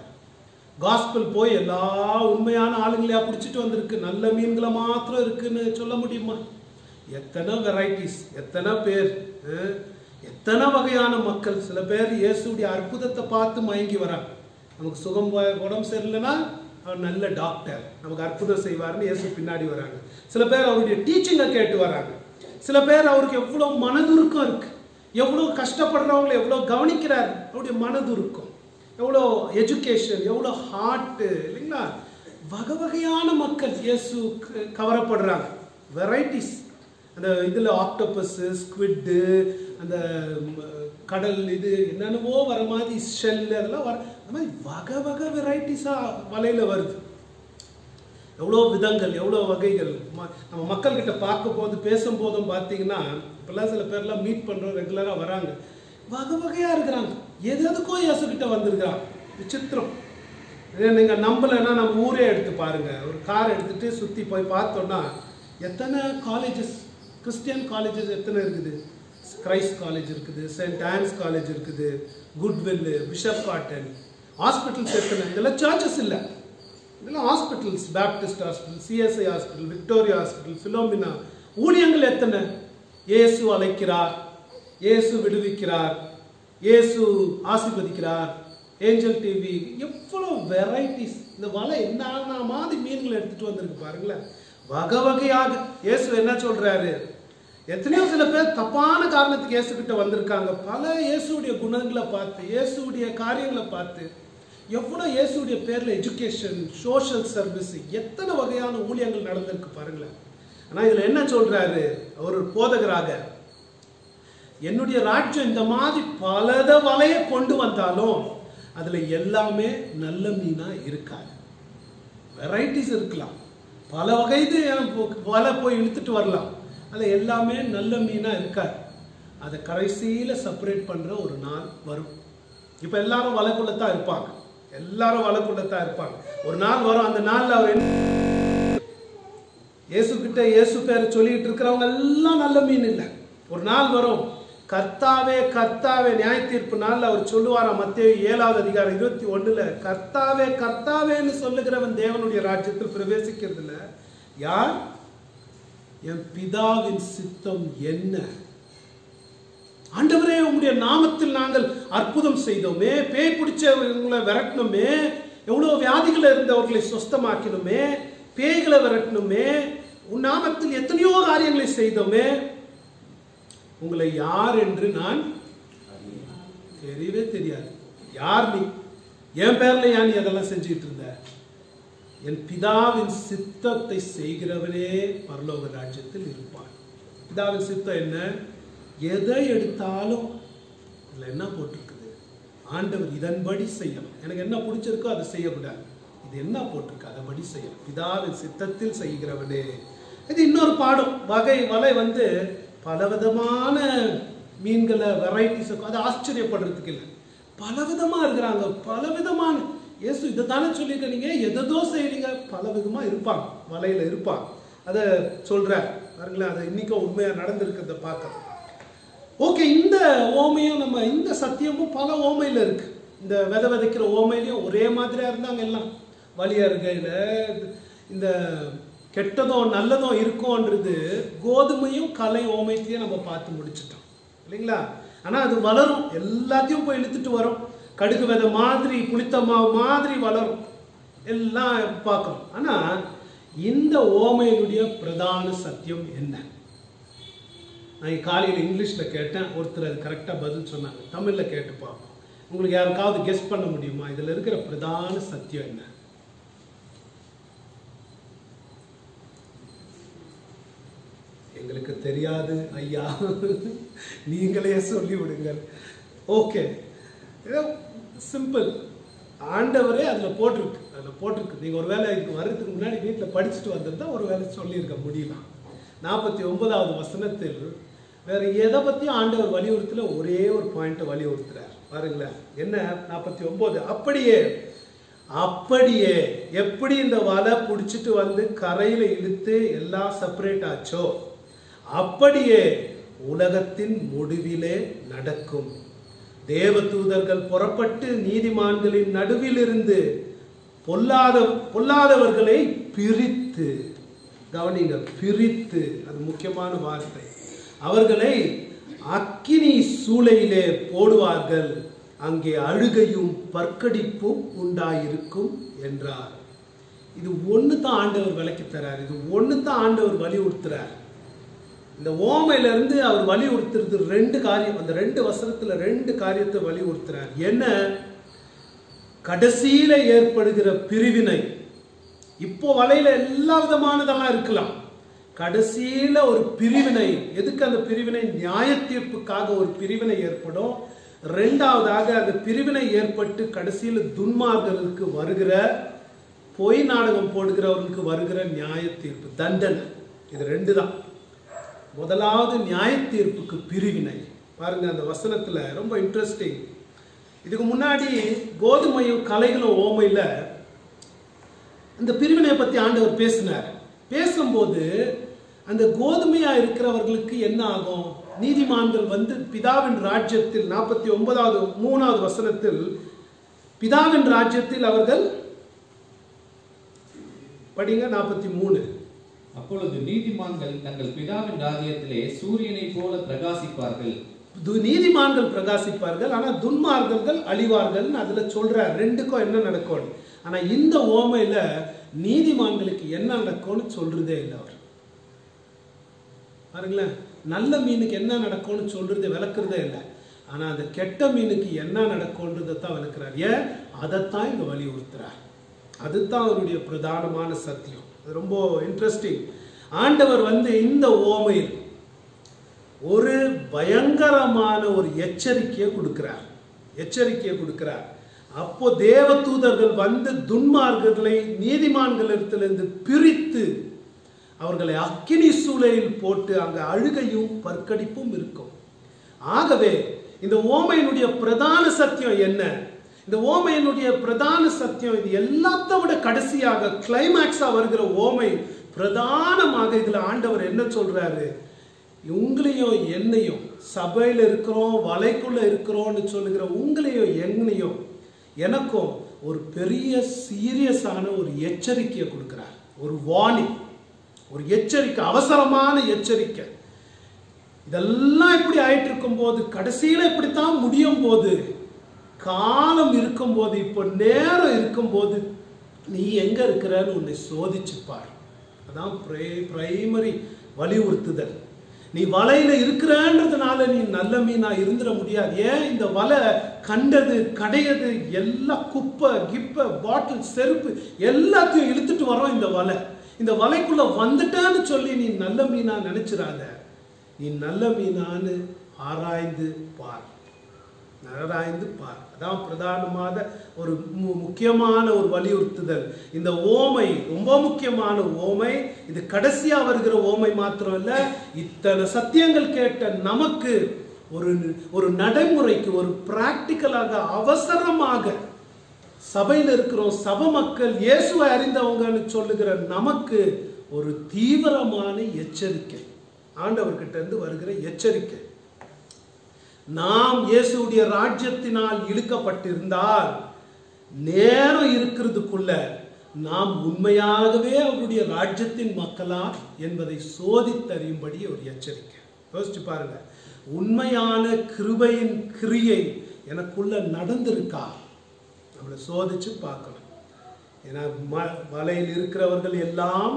காஸ்பல் போய் எல்லா உண்மையான ஆளுங்களையா பிடிச்சிட்டு வந்திருக்கு நல்ல மீன்களை மாத்திரம் இருக்குன்னு சொல்ல முடியுமா எத்தனை வெரைட்டிஸ் எத்தனை பேர் அஹ், எத்தனை வகையான மக்கள் சில பேர் இயேசுடைய அற்புதத்தை பார்த்து மயங்கி வராங்க நமக்கு சுகம் வ- உடம்பு சரியில்லைன்னா அவர் நல்ல டாக்டர் நமக்கு அற்புதம் செய்வார்னு இயேசு பின்னாடி வராங்க சில பேர் அவருடைய டீச்சிங்கை கேட்டு வராங்க சில பேர் அவருக்கு எவ்வளவு மனதுருக்கம் இருக்கு எவ்வளவு கஷ்டப்படுறவங்களை எவ்வளவு கவனிக்கிறார் அவருடைய மனதுருக்கம் எவ்வளோ எஜுகேஷன் எவ்வளோ ஹார்ட்டு இல்லைங்களா வகை வகையான மக்கள் இயேசு க- கவரப்படுறாங்க வெரைட்டிஸ் அந்த இதில் ஆக்டோபஸ்ஸு ஸ்குவிட்டு அந்த ம், கடல் இது என்னென்னவோ வர மாதிரி ஷெல் அதெல்லாம் வர அந்த மாதிரி வகை வகை வெரைட்டிஸாக வலையில் வருது எவ்வளோ விதங்கள் எவ்வளோ வகைகள் ம- நம்ம மக்கள்கிட்ட பார்க்கும் போது பேசும்போதும் பார்த்தீங்கன்னா இப்போல்லாம் சில பேர்லாம் மீட் பண்ணுறோம் ரெகுலராக வராங்க வகை வகையாக இருக்கிறாங்க எது எதுக்கோ இயேசுகிட்ட வந்திருக்கிறாங்க விசித்திரம் இதே நீங்கள் நம்பலைன்னா நம்ம ஊரே எடுத்து பாருங்க ஒரு கார் எடுத்துட்டு சுற்றி போய் பார்த்தோன்னா எத்தனை காலேஜஸ் கிறிஸ்டியன் காலேஜஸ் எத்தனை இருக்குது கிரைஸ்ட் காலேஜ் இருக்குது செயின்ட் ஆன்ஸ் காலேஜ் இருக்குது குட்வில்லு பிஷப் காட்டன் ஹாஸ்பிட்டல்ஸ் எத்தனை இதெல்லாம் சர்ச்சஸ் இல்லை இதெல்லாம் hospitals baptist hospital CSI hospital Victoria hospital Philomena ஊழியங்கள் எத்தனை இயேசு அழைக்கிறார் இயேசு விடுவிக்கிறார் இயேசு ஆசீர்வதிக்கிறார் ஏஞ்சல் டிவி எவ்வளோ வெரைட்டிஸ் இந்த வலை என்ன மாதிரி மீன்களை எடுத்துட்டு வந்திருக்கு பாருங்களேன் வகை வகையாக இயேசு என்ன சொல்றாரு எத்தனையோ சில பேர் தப்பான காரணத்துக்கு இயேசு கிட்ட வந்திருக்காங்க பல இயேசுடைய குணங்களை பார்த்து இயேசுடைய காரியங்களை பார்த்து எவ்வளோ இயேசுடைய பேரில் எஜுகேஷன் சோஷியல் சர்வீஸ் எத்தனை வகையான ஊழியங்கள் நடந்திருக்கு பாருங்களேன் ஆனால் இதில் என்ன சொல்றாரு அவர் ஒரு போதகராக என்னுடைய ராஜ்யம் இந்த மாதிரி பலத வலைய கொண்டு வந்தாலும் அதில் எல்லாமே நல்ல மீனாக இருக்காது வெரைட்டிஸ் இருக்கலாம் பல வகை இது வலை போய் இழுத்துட்டு வரலாம் அதில் எல்லாமே நல்ல மீனாக இருக்காது அதை கடைசியில் செப்பரேட் பண்ணுற ஒரு நாள் வரும் இப்போ எல்லாரும் வலைக்குள்ள தான் இருப்பாங்க எல்லாரும் வலைக்குள்ள தான் இருப்பாங்க ஒரு நாள் வரும் அந்த நாளில் அவர் என்ன இயேசு கிட்ட இயேசு பேரை சொல்லிட்டு இருக்கிறவங்க எல்லாம் நல்ல மீன் இல்லை ஒரு நாள் வரும் கர்த்தாவே கர்த்தாவே நியாய தீர்ப்பு நாள்ல அவர் சொல்லுவாராம் மத்திய ஏழாவது அதிகாரம் இருபத்தி ஒண்ணுல கர்த்தாவே கர்த்தாவேன்னு சொல்லுகிறவன் தேவனுடைய ராஜ்யத்தில் பிரவேசிக்கிறது இல்ல யார் என் பிதாவின் சித்தம் என்ன ஆண்டவரே உம்முடைய நாமத்தில் நாங்கள் அற்புதம் செய்தோமே பேய் பிடிச்சவங்களை விரட்டணுமே எவ்வளவு வியாதிகள் இருந்தவர்களை சுஸ்தமாக்கினோமே பேய்களை விரட்டணுமே உன் நாமத்தில் எத்தனையோ காரியங்களை செய்தோமே உங்களை யார் என்று நான் தெரியவே தெரியாது யார் நீ என் பேர்ல ஏன் நீ அதெல்லாம் செஞ்சுட்டு இருந்த என் பிதாவின் சித்தத்தை செய்கிறவனே பரலோக ராஜ்யத்தில் இருப்பான் பிதாவின் சித்தம் என்ன எதை எடுத்தாலும் இதுல என்ன போட்டிருக்குது ஆண்டவர் இதன்படி செய்யணும் எனக்கு என்ன பிடிச்சிருக்கோ அதை செய்யக்கூடாது இது என்ன போட்டிருக்கு அதன்படி செய்யணும் பிதாவின் சித்தத்தில் செய்கிறவனே இது இன்னொரு பாடம் வகை வலை வந்து பலவிதமான மீன்களை வெரைட்டிஸ் அது ஆச்சரியப்படுறதுக்கு இல்லை பலவிதமா இருக்கிறாங்க பலவிதமான இயேசு இதை தானே சொல்லியிருக்க நீங்க எதோ செய்றீங்க பலவிதமா இருப்பாங்க வலையில இருப்பாங்க அதை சொல்றார் பாருங்களேன் அது இன்னைக்கும் உண்மையா நடந்திருக்கிறத பார்க்கலாம் ஓகே இந்த ஓமையும் நம்ம இந்த சத்தியமும் பல ஓமையில இருக்கு இந்த விதை விதைக்கிற ஓமையிலையும் ஒரே மாதிரியா இருந்தாங்க எல்லாம் வழியா இருக்கையில இந்த கெட்டதோ நல்லதோ இருக்கும்ன்றது கோதுமையும் கலை ஓமைத்தையும் நம்ம பார்த்து முடிச்சிட்டோம் இல்லைங்களா ஆனா அது வளரும் எல்லாத்தையும் போய் இழுத்துட்டு வரும் கடுகு விதை மாதிரி புளித்த மாவு மாதிரி வளரும் எல்லாம் பார்க்கணும் ஆனா இந்த ஓமையினுடைய பிரதான சத்தியம் என்ன நான் காலையில் இங்கிலீஷில் கேட்டேன் ஒருத்தர் அது கரெக்டாக பதில் சொன்னாங்க தமிழில் கேட்டு பார்ப்போம் உங்களுக்கு யாருக்காவது கெஸ் பண்ண முடியுமா இதில் இருக்கிற பிரதான சத்தியம் என்ன எங்களுக்கு தெரியாது ஐயா நீங்களே சொல்லி விடுங்கள் ஓகே சிம்பிள் ஆண்டவரே அதில் போட்டிருக்கு அதில் போட்டிருக்கு நீங்கள் ஒரு வேலை இதுக்கு வர்றதுக்கு முன்னாடி வீட்டில் படிச்சுட்டு வந்திருந்தா ஒரு வேலை சொல்லியிருக்க முடியலாம் நாற்பத்தி ஒன்பதாவது வசனத்தில் வேற எதை பற்றியும் ஆண்டவர் வலியுறுத்தல ஒரே ஒரு பாயிண்ட்டை வலியுறுத்துறார் பாருங்களேன் என்ன நாற்பத்தி ஒன்பது அப்படியே அப்படியே எப்படி இந்த வலை பிடிச்சிட்டு வந்து கரையில இழுத்து எல்லாம் செப்பரேட் ஆச்சோ அப்படியே உலகத்தின் முடிவிலே நடக்கும் தேவதூதர்கள் புறப்பட்டு நீதிமான்களின் நடுவிலிருந்து பொல்லாத பொல்லாதவர்களை பிரித்து கவனிங்க பிரித்து அது முக்கியமான வார்த்தை அவர்களை அக்கினி சூளையிலே போடுவார்கள் அங்கே அழுகையும் பற்கடிப்பும் உண்டாயிருக்கும் என்றார் இது ஒன்று தான் ஆண்டவர் விளக்கி தரார் இது ஒன்று தான் ஆண்டவர் வலியுறுத்துறார் இந்த ஓமையில இருந்து அவர் வலியுறுத்துறது ரெண்டு காரியம் அந்த ரெண்டு வசனத்துல ரெண்டு காரியத்தை வலியுறுத்துறார் என்ன கடைசியில ஏற்படுகிற பிரிவினை இப்போ வலையில எல்லா விதமானதெல்லாம் இருக்கலாம் கடைசியில ஒரு பிரிவினை எதுக்கு அந்த பிரிவினை நியாய தீர்ப்புக்காக ஒரு பிரிவினை ஏற்படும் ரெண்டாவதாக அந்த பிரிவினை ஏற்பட்டு கடைசியில் துன்மார்களுக்கு வருகிற பொய் நாடகம் போடுகிறவர்களுக்கு வருகிற நியாய தீர்ப்பு தண்டனை இது ரெண்டு தான் முதலாவது நியாய தீர்ப்புக்கு பிரிவினை பாருங்க அந்த வசனத்துல ரொம்ப இன்ட்ரெஸ்டிங் இதுக்கு முன்னாடி கோதுமையும் கலைகளும் ஓமையில இந்த பிரிவினை பத்தி ஆண்டவர் பேசினார் பேசும்போது அந்த கோதுமையா இருக்கிறவர்களுக்கு என்ன ஆகும் நீதிமான்கள் வந்து பிதாவின் ராஜ்யத்தில் நாற்பத்தி ஒன்பதாவது மூணாவது வசனத்தில் பிதாவின் ராஜ்யத்தில் அவர்கள் படிங்க நாற்பத்தி மூணு அப்பொழுது நீதிமான்கள் தங்கள் பிதாவின் ராஜ்யத்திலே சூரியனைப் போல பிரகாசிப்பார்கள் து- நீதிமான்கள் பிரகாசிப்பார்கள் ஆனா துன்மார்க்கர்கள் அழிவார்கள் அதுல சொல்றார் ரெண்டுக்கும் என்ன நடக்கும் ஆனா இந்த ஓமையில நீதிமான்களுக்கு என்ன நடக்கும்னு சொல்றதே இல்லை அவர் பாருங்களேன் நல்ல மீனுக்கு என்ன நடக்கும்னு சொல்றது விளக்குறதே இல்லை ஆனா அந்த கெட்ட மீனுக்கு என்ன நடக்கும்ன்றதை தான் விளக்குறார் ஏன் அதைத்தான் இங்க வலியுறுத்துறார் அதுதான் அவருடைய பிரதானமான சத்தியம் அது ரொம்ப இன்ட்ரெஸ்டிங் ஆண்டவர் வந்து இந்த ஓமையில் ஒரு பயங்கரமான ஒரு எச்சரிக்கையை கொடுக்கிறார் எச்சரிக்கையை கொடுக்கிறார் அப்போ தேவ தூதர்கள் வந்து துன்மார்க்கர்களை நீதிமான்களிடத்திலிருந்து பிரித்து அவர்களை அக்கினி சூளையில் போட்டு அங்க அழுகையும் பற்கடிப்பும் இருக்கும் ஆகவே இந்த ஓமையினுடைய பிரதான சத்தியம் என்ன இந்த ஓமையினுடைய பிரதான சத்தியம் இது எல்லாத்த விட கடைசியாக கிளைமேக்ஸா வருகிற ஓமை பிரதானமாக இதுல ஆண்டவர் என்ன சொல்றாரு உங்களையும் என்னையும் சபையில் இருக்கிறோம் வலைக்குள்ள இருக்கிறோம்னு சொல்லுகிற உங்களையும் என்னையும் எனக்கும் ஒரு பெரிய சீரியஸான ஒரு எச்சரிக்கையை கொடுக்கிறார் ஒரு வார்னிங் ஒரு எச்சரிக்கை அவசரமான எச்சரிக்கை இதெல்லாம் இப்படி ஆயிட்டு இருக்கும்போது கடைசியில இப்படித்தான் முடியும் போது காலம் இருக்கும்போது இப்போ நேரம் இருக்கும்போது நீ எங்க இருக்கிறன்னு உன்னை சோதிச்சு பார் அதான் பிரைமரி வலியுறுத்துதல் நீ வலையில இருக்கிறன்றதுனால நீ நல்ல மீனா இருந்துட முடியாது ஏன் இந்த வலை கண்டது கடையது எல்லாம் குப்பை கிப்பை பாட்டில் செருப்பு எல்லாத்தையும் இழுத்துட்டு வரோம் இந்த வலை இந்த வலைக்குள்ள வந்துட்டான்னு சொல்லி நீ நல்ல மீனா நினைச்சிடாத நீ நல்ல மீனான்னு ஆராய்ந்து பார் ஆராய்ந்து பார் அதான் பிரதானமான ஒரு மு- முக்கியமான ஒரு வலியுறுத்துதல் இந்த ஓமை ரொம்ப முக்கியமான ஓமை இது கடைசியா வருகிற ஓமை மாத்திரம் இல்ல இத்தனை சத்தியங்கள் கேட்ட நமக்கு ஒரு ஒரு நடைமுறைக்கு ஒரு பிராக்டிக்கலாக அவசரமாக சபையில் இருக்கிறோம் சபை மக்கள் இயேசுவை அறிந்தவங்கன்னு சொல்லுகிற நமக்கு ஒரு தீவிரமான எச்சரிக்கை ஆண்டவர்கிட்ட இருந்து வருகிற எச்சரிக்கை நாம் இயேசுடைய ராஜ்யத்தினால் இழுக்கப்பட்டிருந்தால் நேரம் இருக்கிறதுக்குள்ள நாம் உண்மையாகவே அவருடைய ராஜ்யத்தின் மக்களா என்பதை சோதித்தறியும்படி ஒரு எச்சரிக்கை யோசிச்சு பாருங்க உண்மையான கிருபையின் கிரியை எனக்குள்ள நடந்திருக்கா நம்மளை சோதிச்சு பார்க்கணும் ஏன்னா ம- வலையில் இருக்கிறவர்கள் எல்லாம்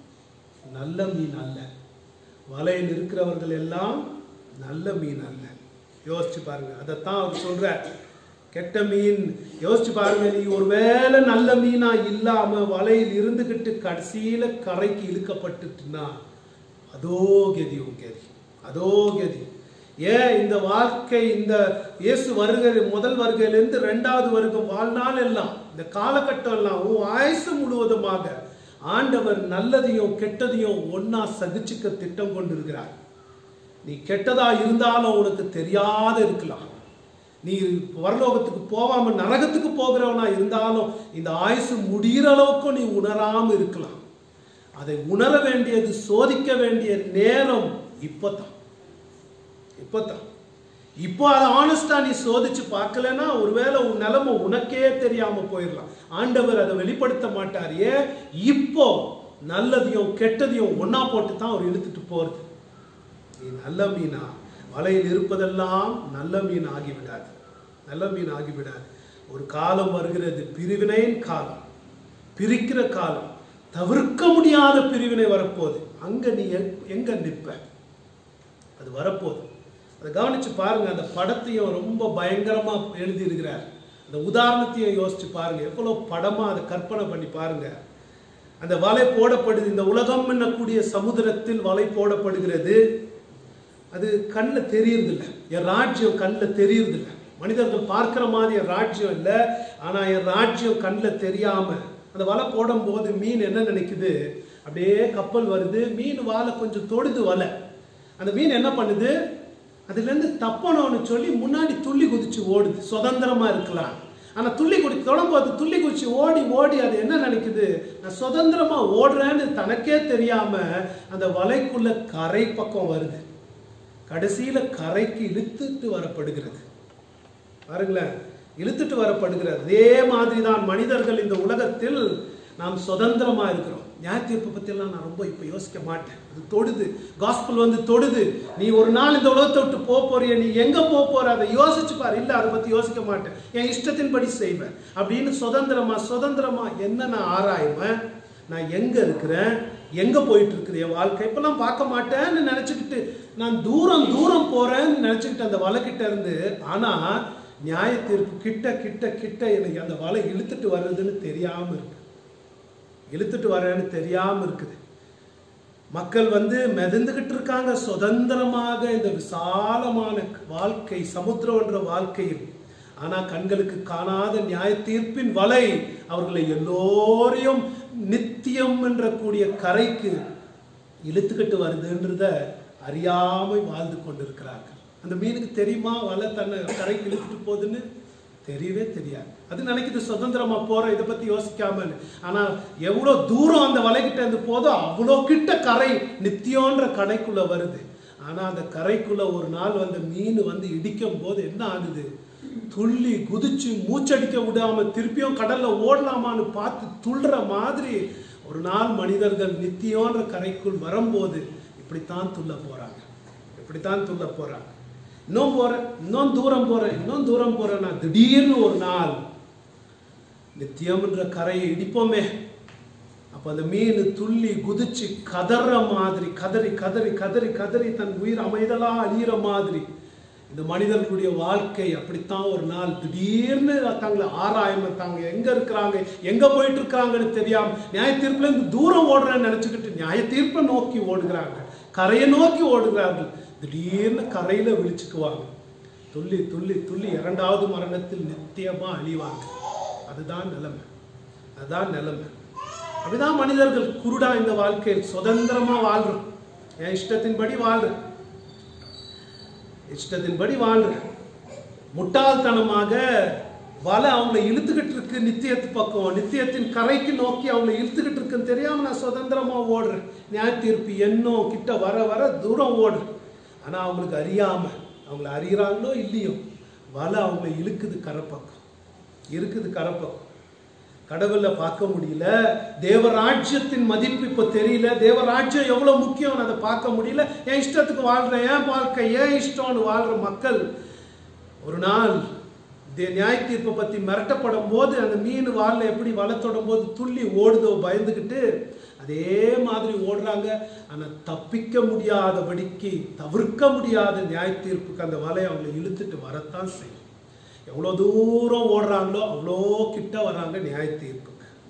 நல்ல மீன் அல்ல வலையில் இருக்கிறவர்கள் எல்லாம் நல்ல மீன் அல்ல யோசிச்சு பாருங்க அதைத்தான் அவர் சொல்றார் கெட்ட மீன் யோசிச்சு பாருங்க நீ ஒருவேளை நல்ல மீனா இல்லாம வலையில் இருந்துகிட்டு கடைசியில கரைக்கு இழுக்கப்பட்டுட்டுனா அதோ கதி உன் கதி அதோ கதி ஏன் இந்த வாழ்க்கை இந்த இயேசு வருகை முதல் வருகையிலிருந்து ரெண்டாவது வருகை வாழ்நாள் எல்லாம் இந்த காலகட்டம் எல்லாம் உன் ஆயுசு முழுவதுமாக ஆண்டவர் நல்லதையும் கெட்டதையும் ஒன்னா சகிச்சுக்க திட்டம் கொண்டிருக்கிறார் நீ கெட்டதா இருந்தாலும் உனக்கு தெரியாத இருக்கலாம் நீ பரலோகத்துக்கு போகாம நரகத்துக்கு போகிறவனா இருந்தாலும் இந்த ஆயுசு முடிகிற அளவுக்கு நீ உணராம இருக்கலாம் அதை உணர வேண்டியது சோதிக்க வேண்டிய நேரம் இப்பதான் இப்பதான் இப்போ அதை ஆனஸ்டா நீ சோதிச்சு பார்க்கலன்னா ஒருவேளை உன் நிலைமை உனக்கே தெரியாம போயிடலாம் ஆண்டவர் அதை வெளிப்படுத்த மாட்டார் ஏன் இப்போ நல்லதையும் கெட்டதையும் ஒண்ணா போட்டு தான் அவர் இழுத்துட்டு போறது நீ நல்ல மீனா வலையில் இருப்பதெல்லாம் நல்ல மீன் ஆகிவிடாது நல்ல மீன் ஆகிவிடாது ஒரு காலம் வருகிறது பிரிவினையின் காலம் பிரிக்கிற காலம் தவிர்க்க முடியாத பிரிவினை வரப்போகுது அங்க நீ எ- எங்க நிற்ப அது வரப்போகுது அதை கவனிச்சு பாருங்க அந்த படத்தையும் ரொம்ப பயங்கரமா எழுதியிருக்கிறார் அந்த உதாரணத்தையும் யோசிச்சு பாருங்க எவ்வளவு படமா அதை கற்பனை பண்ணி பாருங்க அந்த வலை போடப்படுது இந்த உலகம் என்னக்கூடிய சமுத்திரத்தில் வலை போடப்படுகிறது அது கண்ணில் தெரியறதில்ல என் ராஜ்யம் கண்ணில் தெரியறதில்ல மனிதர்கள் பார்க்கிற மாதிரி என் ராஜ்யம் இல்லை ஆனா என் ராஜ்யம் கண்ணில் தெரியாம அந்த வலை போடும்போது மீன் என்ன நினைக்குது அப்படியே கப்பல் வருது மீன் வாலை கொஞ்சம் தொடுது வலை அந்த மீன் என்ன பண்ணுது அதுலேருந்து தப்பணும்னு சொல்லி முன்னாடி துள்ளி குதிச்சு ஓடுது சுதந்திரமா இருக்கலாம் ஆனா துள்ளி குடி தொடரும்போது துள்ளி குதிச்சு ஓடி ஓடி அது என்ன நினைக்குது நான் சுதந்திரமா ஓடுறேன்னு தனக்கே தெரியாம அந்த வலைக்குள்ள கரை பக்கம் வருது கடைசியில கரைக்கு இழுத்துட்டு வரப்படுகிறது பாருங்களேன் இழுத்துட்டு வரப்படுகிறது அதே மாதிரி தான் மனிதர்கள் இந்த உலகத்தில் நாம் சுதந்திரமா இருக்கிறோம் நியாயத்தீர்ப்பு பத்தியெல்லாம் நான் ரொம்ப இப்ப யோசிக்க மாட்டேன் அது தொடுது காஸ்பல் வந்து தொடுது நீ ஒரு நாள் இந்த உலகத்தை விட்டு போக போறிய நீ எங்க போக போற அதை யோசிச்சு பாரு இல்ல அதை பத்தி யோசிக்க மாட்டேன் என் இஷ்டத்தின்படி செய்வேன் அப்படின்னு சுதந்திரமா சுதந்திரமா என்ன நான் ஆராய்வேன் நான் எங்க இருக்கிறேன் எங்க போயிட்டு இருக்குது என் வாழ்க்கை இப்பெல்லாம் பார்க்க மாட்டேன்னு நினைச்சுக்கிட்டு நான் தூரம் தூரம் போறேன்னு நினைச்சுக்கிட்டு அந்த வலை கிட்ட இருந்து ஆனா நியாய தீர்ப்பு கிட்ட கிட்ட கிட்ட எனக்கு அந்த வலை இழுத்துட்டு வர்றதுன்னு தெரியாம இருக்கு இழுத்துட்டு வரேன்னு தெரியாம இருக்குது மக்கள் வந்து மிதந்துகிட்டு இருக்காங்க சுதந்திரமாக இந்த விசாலமான வாழ்க்கை சமுத்திரம்ன்ற வாழ்க்கையில் ஆனா கண்களுக்கு காணாத நியாய தீர்ப்பின் வலை அவர்களை எல்லோரையும் நித்தியம் என்ற கூடிய கரைக்கு இழுத்துக்கிட்டு வருதுன்றத அறியாமை வாழ்ந்து கொண்டிருக்கிறார்கள் அந்த மீனுக்கு தெரியுமா வலை தன்னை கரைக்கு இழுத்துட்டு போகுதுன்னு தெரியவே தெரியாது அது நினைக்குது சுதந்திரமா போற இதை பத்தி யோசிக்காம ஆனா எவ்வளவு தூரம் அந்த வலைகிட்ட இருந்து போதோ அவ்வளோ கிட்ட கரை நித்தியோன்ற கரைக்குள்ள வருது ஆனா அந்த கரைக்குள்ள ஒரு நாள் வந்து மீன் வந்து இடிக்கும் போது என்ன ஆகுது துள்ளி குதிச்சு மூச்சடிக்க விடாம திருப்பியும் கடல்ல ஓடலாமான்னு பார்த்து துள்ளுற மாதிரி ஒரு நாள் மனிதர்கள் நித்தியோன்ற கரைக்குள் வரும்போது இப்படித்தான் துள்ள போறாங்க இப்படித்தான் துள்ள போறாங்க இன்னும் போறேன் இன்னும் தூரம் போறேன் இன்னும் தூரம் போறேன் நான் திடீர்னு ஒரு நாள் நித்தியம்ன்ற கரையை இடிப்போமே அப்ப அந்த மீன் துள்ளி குதிச்சு கதற மாதிரி கதறி கதறி கதறி கதறி தன் உயிர் அமைதலா அழியிற மாதிரி இந்த மனிதர்களுடைய வாழ்க்கை அப்படித்தான் ஒரு நாள் திடீர்னு தங்களை ஆராயாம தாங்க எங்க இருக்கிறாங்க எங்க போயிட்டு இருக்காங்கன்னு தெரியாம நியாய தீர்ப்புல இருந்து தூரம் ஓடுறேன்னு நினைச்சுக்கிட்டு நியாய தீர்ப்பை நோக்கி ஓடுகிறாங்க கரையை நோக்கி ஓடுகிறார்கள் திடீர்னு கரையில விழிச்சுக்குவாங்க துள்ளி துள்ளி துள்ளி இரண்டாவது மரணத்தில் நித்தியமா அழிவாங்க அதுதான் நிலைமை அதுதான் நிலைமை அப்படிதான் மனிதர்கள் குருடா இந்த வாழ்க்கையில் சுதந்திரமா வாழ்றோம் என் இஷ்டத்தின்படி வாழ்றேன் இஷ்டத்தின்படி வாழ்றேன் முட்டாள்தனமாக வலை அவங்களை இழுத்துக்கிட்டு இருக்கு நித்தியத்து பக்கம் நித்தியத்தின் கரைக்கு நோக்கி அவங்களை இழுத்துக்கிட்டு இருக்குன்னு தெரியாம நான் சுதந்திரமா ஓடுறேன் நியாய தீர்ப்பு என்னோ கிட்ட வர வர தூரம் ஓடுறேன் ஆனா அவங்களுக்கு அறியாம அவங்கள அறிகிறாங்களோ இல்லையோ வலை அவங்களை இழுக்குது கரைப்பக்கம் இருக்குது கரைப்பக்கம் கடவுளை பார்க்க முடியல தேவராஜ்யத்தின் மதிப்பு இப்ப தெரியல தேவராஜ்யம் எவ்வளவு முக்கியம் அதை பார்க்க முடியல என் இஷ்டத்துக்கு வாழ்றேன் என் வாழ்க்கை ஏன் இஷ்டம்னு வாழ்ற மக்கள் ஒரு நாள் தே- நியாய தீர்ப்பை பத்தி மிரட்டப்படும் போது அந்த மீன் வால்ல எப்படி வளர்த்தோடும் போது துள்ளி ஓடுதோ பயந்துக்கிட்டு அதே மாதிரி ஓடுறாங்க ஆனா தப்பிக்க முடியாதபடிக்கு தவிர்க்க முடியாத நியாய தீர்ப்புக்கு அந்த வலையை அவங்களை இழுத்துட்டு வரத்தான் செய்யும் எவ்வளோ தூரம் ஓடுறாங்களோ அவ்வளோ கிட்ட வராங்க நியாய தீர்ப்புக்கு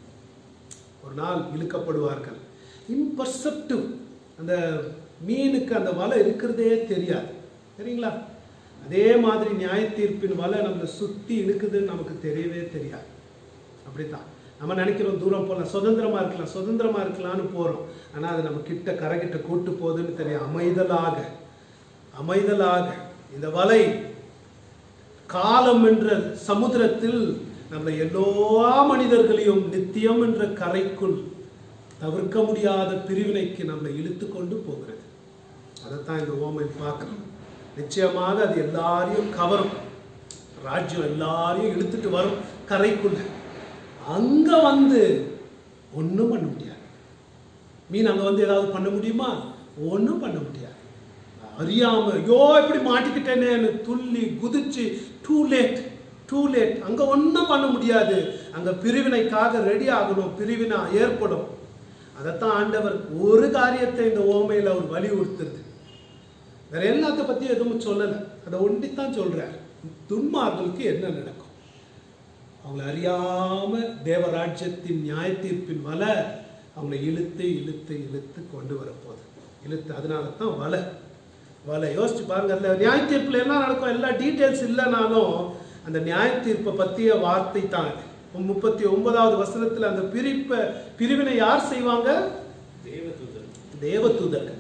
ஒரு நாள் இழுக்கப்படுவார்கள் இம்பர்செப்டிவ் அந்த மீனுக்கு அந்த வலை இருக்கிறதே தெரியாது சரிங்களா அதே மாதிரி நியாய தீர்ப்பின் வலை நம்மளை சுத்தி இழுக்குதுன்னு நமக்கு தெரியவே தெரியாது அப்படித்தான் நம்ம நினைக்கிறோம் தூரம் போகலாம் சுதந்திரமா இருக்கலாம் சுதந்திரமா இருக்கலாம்னு போறோம் ஆனா அது நம்ம கிட்ட கரை கிட்ட கூட்டு போகுதுன்னு தெரியும் அமைதலாக அமைதலாக இந்த வலை காலம் என்ற சமுத்திரத்தில் நம்மளை எல்லா மனிதர்களையும் நித்தியம் என்ற கரைக்குள் தவிர்க்க முடியாத பிரிவினைக்கு நம்மளை இழுத்து கொண்டு போகிறது அதைத்தான் இந்த ஓமை பார்க்கணும் நிச்சயமாக அது எல்லாரையும் கவரும் ராஜ்யம் எல்லாரையும் இழுத்துட்டு வரும் கரைக்குள்ள அங்க வந்து ஒண்ணும் பண்ண முடியாது மீன் அங்க வந்து ஏதாவது பண்ண முடியுமா ஒண்ணும் பண்ண முடியாது அறியாம ஐயோ இப்படி மாட்டிக்கிட்டேனேன்னு துள்ளி குதிச்சு டூ லேட் டூ லேட் அங்க ஒண்ணும் பண்ண முடியாது அங்க பிரிவினைக்காக ரெடி ஆகணும் பிரிவினை ஏற்படும் அதைத்தான் ஆண்டவர் ஒரு காரியத்தை இந்த ஓமையில அவர் வலியுறுத்துறது வேற எல்லாத்த பத்தி எதுவும் சொல்லல அதை ஒண்டித்தான் சொல்றார் துன்மார்களுக்கு என்ன நடக்கும் அவங்கள அறியாம தேவராஜ்யத்தின் நியாய தீர்ப்பின் வலை அவங்களை இழுத்து இழுத்து இழுத்து கொண்டு வரப்போகுது இழுத்து அதனால தான் வலை வலை யோசிச்சு பாருங்க அந்த நியாய தீர்ப்புல என்ன நடக்கும் எல்லா டீட்டெயில்ஸ் இல்லைனாலும் அந்த நியாய தீர்ப்பை பற்றிய வார்த்தை தான் இது. முப்பத்தி ஒன்பதாவது வசனத்துல அந்த பிரிப்பை பிரிவினை யார் செய்வாங்க தேவதூதர் தேவதூதர்கள்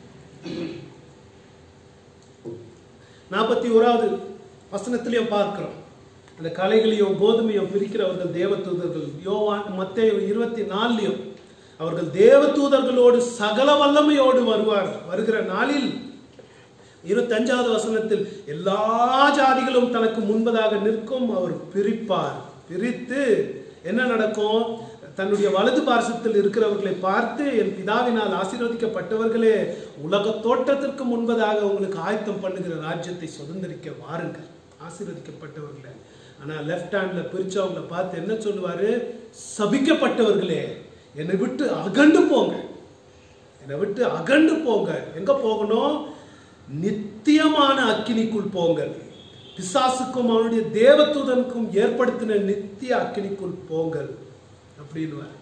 நாற்பத்தி ஓராவது வசனத்திலையும் பார்க்கிறோம் அந்த கலைகளையும் கோதுமையும் பிரிக்கிறவர்கள் தேவதூதர்கள் யோவான் மத்தேயு இருபத்தி நாலுலையும் அவர்கள் தேவதூதர்களோடு சகல வல்லமையோடு வருவார் வருகிற நாளில் இருபத்தஞ்சாவது வசனத்தில் எல்லா ஜாதிகளும் தனக்கு முன்பதாக நிற்கும் அவர் பிரிப்பார் பிரித்து என்ன நடக்கும் தன்னுடைய வலது பார்சத்தில் இருக்கிறவர்களை பார்த்து என் பிதாவினால் ஆசீர்வதிக்கப்பட்டவர்களே உலக தோற்றத்திற்கு முன்பதாக உங்களுக்கு ஆயத்தம் பண்ணுகிற ராஜ்யத்தை சுதந்திரிக்க வாருங்கள் ஆசீர்வதிக்கப்பட்டவர்களே ஆனா லெஃப்ட் ஹேண்ட்ல பிரிச்சவங்களை பார்த்து என்ன சொல்லுவாரு சபிக்கப்பட்டவர்களே என்னை விட்டு அகண்டு போங்க என்னை விட்டு அகண்டு போங்க எங்க போகணும் நித்தியமான அக்கினிக்குள் போங்கள் பிசாசுக்கும் அவனுடைய தேவதூதனுக்கும் ஏற்படுத்தின நித்திய அக்கினிக்குள் போங்கள் அப்படின்னு